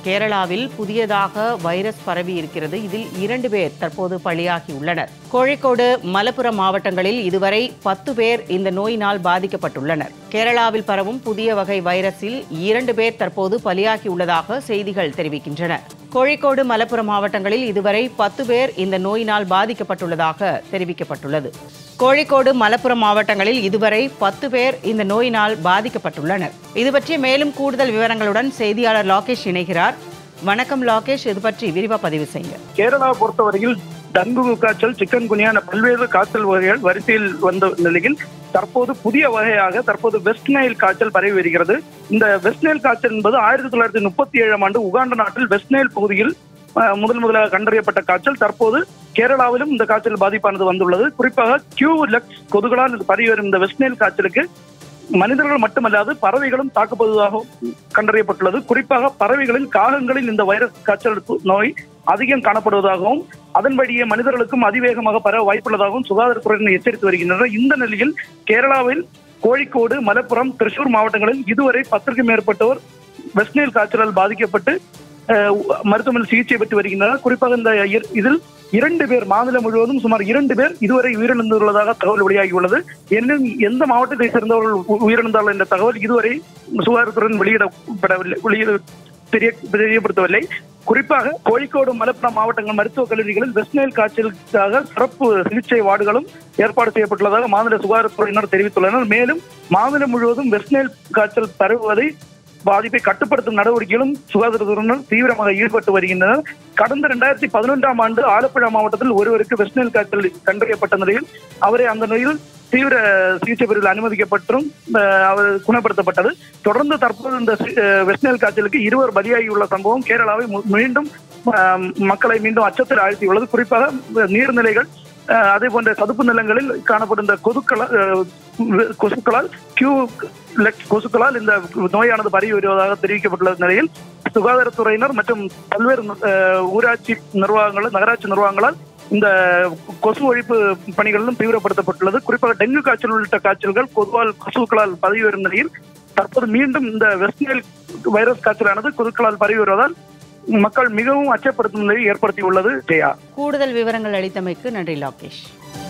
கேரளாவில் புதியதாக வைரஸ் பரவி இருக்கிறது இதில் இரண்டு பேர் தற்போது பலியாகியுள்ளனர் கோழிக்கோடு மலப்புரம் மாவட்டங்களில் இதுவரை பத்து பேர் இந்த நோயினால் பாதிக்கப்பட்டுள்ளனர் கேரளாவில் பரவும் புதிய வகை வைரஸில் இரண்டு பேர் தற்போது பலியாகியுள்ளதாக செய்திகள் தெரிவிக்கின்றன கோழிக்கோடு மலப்புரம் மாவட்டங்களில் இதுவரை பத்து பேர் இந்த நோயினால் பாதிக்கப்பட்டுள்ளதாக தெரிவிக்கப்பட்டுள்ளது கோழிக்கோடு மலப்புரம் மாவட்டங்களில் இதுவரை பத்து பேர் இந்த நோயினால் பாதிக்கப்பட்டுள்ளனர் இது பற்றி மேலும் கூடுதல் விவரங்களுடன் செய்தியாளர் லாகேஷ் இணைகிறார் வணக்கம் லாகேஷ் இது பற்றி விரிவா பதிவு செய்யுங்க கேரளாவை பொறுத்தவரையில் டங்கு காய்ச்சல் சிக்கன் குனியா என பல்வேறு காய்ச்சல் வகைகள் வரிசையில் வந்த நிலையில் தற்போது புதிய வகையாக தற்போது வெஸ்ட் நைல் காய்ச்சல் பரவி வருகிறது இந்த வெஸ்ட் நைல் காய்ச்சல் என்பது ஆயிரத்தி தொள்ளாயிரத்தி முப்பத்தி ஏழாம் ஆண்டு உகாண்ட நாட்டில் வெஸ்ட் நைல் பகுதியில் அஹ், முதல் முதலாக கண்டறியப்பட்ட காய்ச்சல் தற்போது கேரளாவிலும் இந்த காய்ச்சல் பாதிப்பானது வந்துள்ளது குறிப்பாக கியூ லெக்ஸ் கொதுகளால் இது பரவி வரும் இந்த வெஸ்ட் நைல் காய்ச்சலுக்கு மனிதர்கள் மட்டுமல்லாது பறவைகளும் தாக்கப்படுவதாக கண்டறியப்பட்டுள்ளது குறிப்பாக பறவைகளில் காகங்களில் இந்த வைரஸ் காய்ச்சல் நோய் அதிகம் காணப்படுவதாகவும் அதன்படியே மனிதர்களுக்கும் அதிவேகமாக பரவ வாய்ப்புள்ளதாகவும் சுகாதாரத்துறையினர் எச்சரித்து வருகின்றனர் இந்த நிலையில் கேரளாவில் கோழிக்கோடு மலப்புரம் திருச்சூர் மாவட்டங்களில் இதுவரை பத்திற்கும் மேற்பட்டோர் வெஸ்ட்நைல் காய்ச்சலால் பாதிக்கப்பட்டு அஹ், மருத்துவமனையில் சிகிச்சை பெற்று வருகின்றனர் குறிப்பாக இந்த இர- இதில் இரண்டு பேர் மாநிலம் முழுவதும் சுமார் இரண்டு பேர் இதுவரை உயிரிழந்துள்ளதாக தகவல் வெளியாகியுள்ளது எனினும் எந்த மாவட்டத்தை சேர்ந்தவர்கள் உ- உயிரிழந்தார்கள் என்ற தகவல் இதுவரை சுகாதாரத்துறையின் வெளியிடப்படவில்லை வெளியிட தெரிய தெரியப்படுத்தவில்லை குறிப்பாக கோழிக்கோடு மலப்புரம் மாவட்டங்கள் மருத்துவக் கல்லூரிகளில் வெஸ்ட்நைல் காய்ச்சலுக்காக சிறப்பு சிகிச்சை வார்டுகளும் ஏற்பாடு செய்யப்பட்டுள்ளதாக மாநில சுகாதாரத்துறையினர் தெரிவித்துள்ளனர் மேலும் மாநிலம் முழுவதும் வெஸ்ட்நைல் காய்ச்சல் பரவுவதை பாதிப்பை கட்டுப்படுத்தும் நடவடிக்கைகளும் சுகாதாரத்துறையினர் தீவிரமாக ஈடுபட்டு வருகின்றனர் கடந்த இரண்டாயிரத்தி பதினொன்றாம் ஆண்டு ஆலப்புழா மாவட்டத்தில் ஒருவருக்கு வெஸ்ட்நைல் காய்ச்சல் கண்டறியப்பட்ட நிலையில் அவரை அந்த நோயில் தீவிர சிகிச்சை பிரிவில் அனுமதிக்கப்பட்டும் அஹ், அவர் குணப்படுத்தப்பட்டது தொடர்ந்து தற்போது இந்த சி- அஹ், வெஸ்ட்நைல் காய்ச்சலுக்கு இருவர் பலியாகியுள்ள சம்பவம் கேரளாவை மு- மீண்டும் அஹ், மக்களை மீண்டும் அச்சத்தில் ஆழ்த்தியுள்ளது குறிப்பாக அஹ், நீர்நிலைகள் அஹ், அதே போன்ற சதுப்பு நிலங்களில் காணப்படும் இந்த கொதுக்களால் அஹ், கொசுக்களால் கியூ லெக்ஸ் கொசுக்களால் இந்த நோயானது பரவி வருவதாக தெரிவிக்கப்பட்டுள்ள நிலையில் சுகாதாரத்துறையினர் மற்றும் பல்வேறு அஹ், ஊராட்சி நிர்வாகங்கள் நகராட்சி நிர்வாகங்களால் இந்த கொசு ஒழிப்பு பணிகளிலும் தீவிரப்படுத்தப்பட்டுள்ளது குறிப்பாக டெங்கு காய்ச்சல் உள்ளிட்ட காய்ச்சல்கள் கொதுவால் கொசுக்களால் பரவி வரும் நிலையில் தற்போது மீண்டும் இந்த வெஸ்ட்நைல் வைரஸ் காய்ச்சலானது கொசுக்களால் பரவி வருவதால் மக்கள் மிகவும் அச்சப்படுத்தும் நிலையை ஏற்படுத்தியுள்ளது ஜெயா கூடுதல் விவரங்கள் அளித்தமைக்கு நன்றி லாகேஷ்